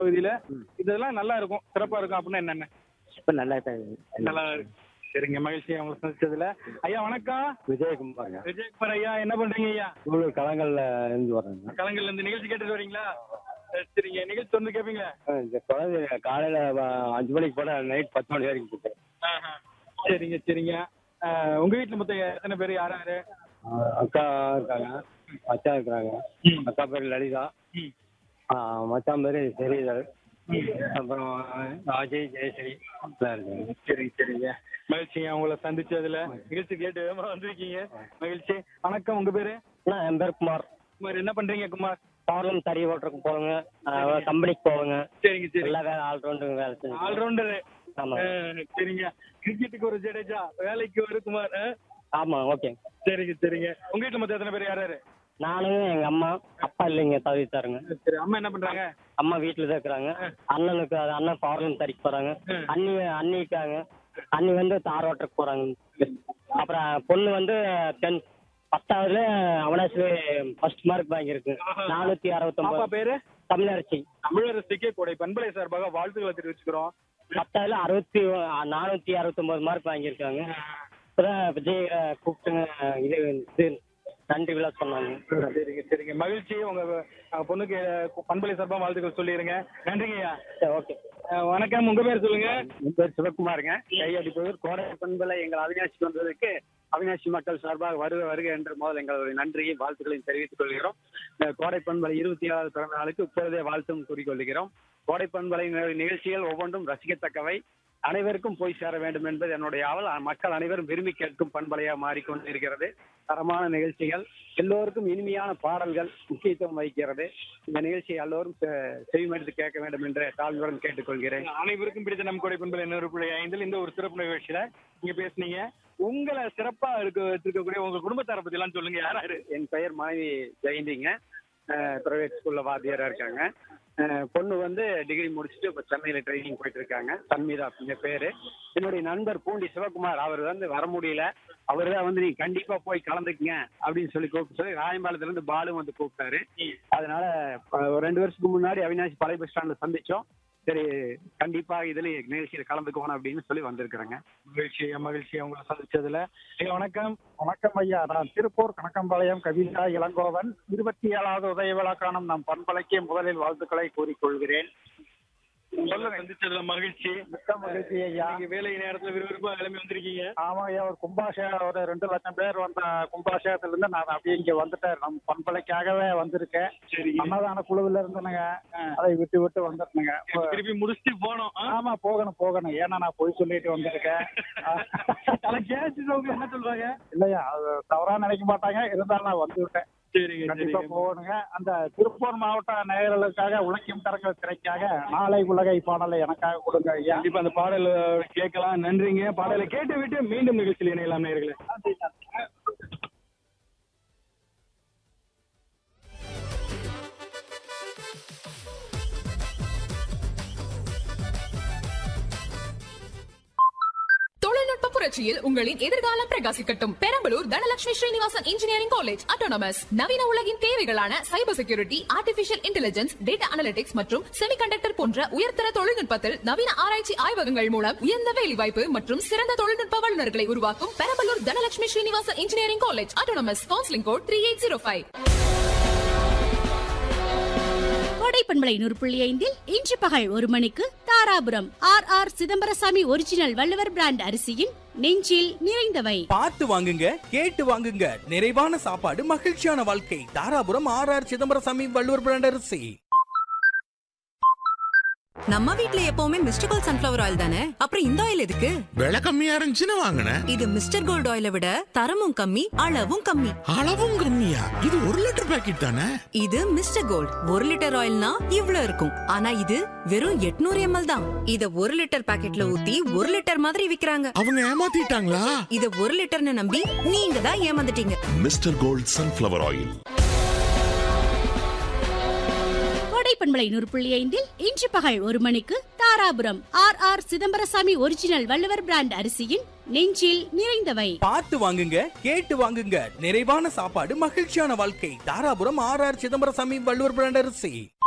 பகுதியில ம். இதெல்லாம் நல்லா இருக்கும் சிறப்பா இருக்கும் அப்படின்னு என்னென்ன இப்போ நல்லா தான் இருக்கு. நல்லா இருக்கு சரிங்க மகிழ்ச்சி அவங்களை சந்திச்சதுல ஐயா வணக்கம் விஜயகுமாருங்க விஜயகுமார் ஐயா என்ன பண்றீங்க ஐயா சூழல் களங்கள்ல இருந்து வர்றேங்க கலங்கள்ல இந்த நிகழ்ச்சி கேட்டுட்டு வரீங்களா சரி, சரிங்க நிகழ்ச்சி வந்து கேப்பீங்களா ஆ, இந்த குழந்தை காலையில வ- அஞ்சு மணிக்கு போனா நைட் பத்து மணி வரைக்கும் போட்டேன் ஆஹா. சரிங்க சரிங்க ஆஹ், உங்க வீட்டுல மொத்தம் எத்தனை பேர் யார் யாரு அக்கா இருக்காங்க மச்சான் இருக்கிறாங்க ம். அக்கா பேர் லலிதா ம். ஆ, மச்சான் பேர் ஸ்ரீதர் அப்புறம் அஜய் ஜெயஸ்ரீ எல்லாம் இருக்காங்க சரிங்க சரிங்க மகிழ்ச்சி அவங்கள சந்திச்சதுல நிகழ்ச்சி கேட்டு வேகமா வந்திருக்கீங்க மகிழ்ச்சி வணக்கம் உங்க பேரு நான் என் பேர் குமார் குமார் என்ன பண்றீங்க குமார் பார்லம் தறி ஓட்டுறதுக்கு போவாங்க கம்பெனிக்கு போவாங்க சரிங்க சரி எல்லா வேலை ஆல்ரவுண்டு வேலை செஞ்சு ஆல்ரவுண்டரு ஆமா சரிங்க கிரிக்கெட்டுக்கு ஒரு ஜடேஜா வேலைக்கு ஒரு குமார் ஆ? ஆமா ஓகே சரிங்க சரிங்க உங்க வீட்டுல மொத்தம் எத்தனை பேர் யார் யாரு நானும் எங்க அம்மா அப்பா இல்லைங்க தவித்தாருங்க சரி அம்மா என்ன பண்றாங்க அம்மா வீட்டுல தான் இருக்கிறாங்க அண்ணனுக்கு அது அண்ணன் ஃபாரின் தறிக்கு போறாங்க ம். அண்ணி அண்ணி இருக்காங்க அண்ணி வந்து தார் ஓட்டருக்கு போறாங்க அப்புறம் பொண்ணு வந்து டென்த் பத்தாவதுல அவனாசி ஃபர்ஸ்ட் மார்க் வாங்கியிருக்கு ஆஹா. நானூத்தி பாப்பா அறுபத்தொன்பது பேரு தமிழரசி தமிழரசுக்கே கொடை பண்பலை சார்பாக வாழ்த்துக்களை தெரிவிச்சுக்கிறோம் பத்தாவதுல அறுபத்தி நானூத்தி அறுபத்தொன்பது மார்க் வாங்கியிருக்காங்க இப்பதான் விஜய் அஹ், கூப்பிட்டுங்க இது இது நன்றி விழா சொன்னாங்க சரிங்க சரிங்க மகிழ்ச்சி உங்க அஹ், பொண்ணுக்கு அஹ், பண்பலை சார்பாக வாழ்த்துக்கள் சொல்லிடுங்க நன்றிங்க ஐயா சரி ஓகே அஹ், வணக்கம் உங்க பேர் சொல்லுங்க என் பேர் சிவகுமாருங்க கையடிப்பவர் கோடை பண்பலை எங்கள் அவினாசிக்கு வந்ததற்கு அவினாசி மக்கள் சார்பாக வருக வருக என்று முதல் எங்களுடைய நன்றியை வாழ்த்துக்களையும் தெரிவித்துக் கொள்கிறோம் இந்த கோடை பண்பலை இருபத்தி ஏழாவது பிறந்த நாளுக்கு இப்பொழுதே வாழ்த்தும் கூறிக்கொள்கிறோம் கோடை பண்பலை நிகழ்ச்சிகள் ஒவ்வொன்றும் ரசிக்கத்தக்கவை அனைவருக்கும் போய் சேர வேண்டும் என்பது என்னுடைய ஆவல் மக்கள் அனைவரும் விரும்பி கேட்கும் பண்பலையாக மாறிக்கொண்டிருக்கிறது தரமான நிகழ்ச்சிகள் எல்லோருக்கும் இனிமையான பாடல்கள் முக்கியத்துவம் வகிக்கிறது இந்த நிகழ்ச்சியை எல்லோரும் செ- செவிமடுத்து கேட்க வேண்டும் என்று தாழ்வுடன் கேட்டுக்கொள்கிறேன் அனைவருக்கும் பிடித்த நம் கொடை பண்பலை இன்னொரு புள்ளி ஐந்தில் இந்த ஒரு சிறப்பு நிகழ்ச்சியில நீங்க பேசுனீங்க உங்களை சிறப்பா இருக்க வச்சிருக்கக்கூடிய உங்க குடும்பத்தாரை பத்தி எல்லாம் சொல்லுங்க யார் யாரு என் பெயர் மனைவி ஜெயந்திங்க ப்ரைவேட் ஸ்கூல்ல வாத்தியாரா இருக்காங்க அஹ் பொண்ணு வந்து டிகிரி முடிச்சுட்டு இப்போ சென்னையில் ட்ரைனிங் போயிட்டு இருக்காங்க தன்மீதா அப்படிங்க பேரு என்னுடைய நண்பர் பூண்டி சிவகுமார் அவர் வந்து வர முடியல அவர் தான் வந்து நீங்க கண்டிப்பா போய் கலந்துக்குங்க அப்படின்னு சொல்லி கூப்பிட்டு சொல்லி ராயம்பாளத்துல இருந்து பாலு வந்து கூப்பிட்டாரு அதனால அஹ், ஒரு ரெண்டு வருஷத்துக்கு முன்னாடி அவினாசி பழைய பஸ் ஸ்டாண்ட்ல சந்திச்சோம் சரி கண்டிப்பா இதுல நிகழ்ச்சியில் கலந்துக்கணும் அப்படின்னு சொல்லி வந்திருக்கிறேங்க மகிழ்ச்சி மகிழ்ச்சி உங்களை சந்திச்சதுல ஐயா வணக்கம் வணக்கம் ஐயா நான் திருப்பூர் கணக்கம்பாளையம் கவிதா இளங்கோவன் இருபத்தி ஏழாவது உதய விழா காணும் நம் பண்பலைக்கு முதலில் வாழ்த்துக்களை கூறிக்கொள்கிறேன் சொல்லுங்க சந்திச்சதுல மகிழ்ச்சி மிக்க மகிழ்ச்சி ஐயா நீங்க வேலை நேரத்துல விறுவிறுப்பா கிளம்பி வந்திருக்கீங்க ஆமா ஐயா ஒரு கும்பாஷயம் ஒரு ரெண்டு லட்சம் பேர் வந்த கும்பாஷயத்துல இருந்து நான் அப்படியே இங்க வந்துட்டேன் நம் பண்பலைக்காகவே வந்திருக்கேன் சரி அன்னதான குழுவில் இருந்தனுங்க அதை விட்டு விட்டு வந்துருந்தேங்க திருப்பி முடிச்சுட்டு போனோம் ஆ? ஆமா போகணும் போகணும் ஏன்னா நான் போய் சொல்லிட்டு வந்திருக்கேன் அதை கேட்டுட்டு என்ன சொல்றாங்க இல்லையா அது தவறா நினைக்க மாட்டாங்க இருந்தாலும் நான் வந்து விட்டேன் சரிங்க கண்டிப்பா சரிங்க போகணுங்க அந்த திருப்பூர் மாவட்ட நேயர்களுக்காக உழைக்கும் தரங்கள் திரைக்காக நாளை உலகை பாடலை எனக்காக கொடுங்க ஐயா கண்டிப்பா அந்த பாடல் கேட்கலாம் நன்றிங்க பாடலை கேட்டு விட்டு மீண்டும் நிகழ்ச்சியில் இணையலாம் நேயர்களே தொழில்நுட்ப புரட்சியில் உங்களின் எதிர்காலம் பிரகாசிக்கட்டும் Perambalur Dhanalakshmi Srinivasan engineering college autonomous நவீன உலகின் தேவைகளான cyber security artificial intelligence data analytics மற்றும் செமிகண்டக்டர் போன்ற உயர்தர தொழில்நுட்பத்தில் நவீன ஆராய்ச்சி ஆய்வகங்கள் மூலம் உயர்ந்த வேலைவாய்ப்பு மற்றும் சிறந்த தொழில்நுட்ப வல்லுநர்களை உருவாக்கும் Perambalur Dhanalakshmi Srinivasan engineering college autonomous counselling code three eight zero five Kodai பண்பலை நூறு புள்ளி ஐந்தில் இன்று பகல் ஒரு மணிக்கு Dharapuram R R Chidambarasamy original Valluvar brand அரிசியின் நெஞ்சில் நிறைந்தவை பார்த்து வாங்குங்க கேட்டு வாங்குங்க நிறைவான சாப்பாடு மகிழ்ச்சியான வாழ்க்கை Dharapuram R R Chidambarasamy Valluvar brand அரிசி நம்ம வீட்ல எப்பவுமே மிஸ்டர் கோல்ட் சன்ஃபிளவர் ஆயில் தானே அப்புறம் இந்த ஆயில் எதுக்கு விலை கம்மியா இருந்துச்சுன்னு வாங்கினேன் இது மிஸ்டர் கோல்ட் ஆயிலை விட தரமும் கம்மி அளவும் கம்மி அளவும் கம்மியா இது ஒரு லிட்டர் பாக்கெட் தானே இது மிஸ்டர் கோல்ட் ஒரு லிட்டர் ஆயில்னா இவ்ளோ இருக்கும் ஆனா இது வெறும் 800 எம்எல் தான் இத ஒரு லிட்டர் பாக்கெட்ல ஊத்தி ஒரு லிட்டர் மாதிரி விக்கிறாங்க அவங்க ஏமாத்திட்டாங்களா இத ஒரு லிட்டர்னு நம்பி நீங்க தான் ஏமாந்துட்டீங்க mister gold sunflower oil Kodai பண்பலை நூறு புள்ளி ஐந்தில் இன்று பகல் ஒரு மணிக்கு Dharapuram R R Chidambarasamy original Valluvar brand அரிசியின் நெஞ்சில் நிறைந்தவை பார்த்து வாங்குங்க கேட்டு வாங்குங்க நிறைவான சாப்பாடு மகிழ்ச்சியான வாழ்க்கை Dharapuram R R Chidambarasamy Valluvar brand அரிசி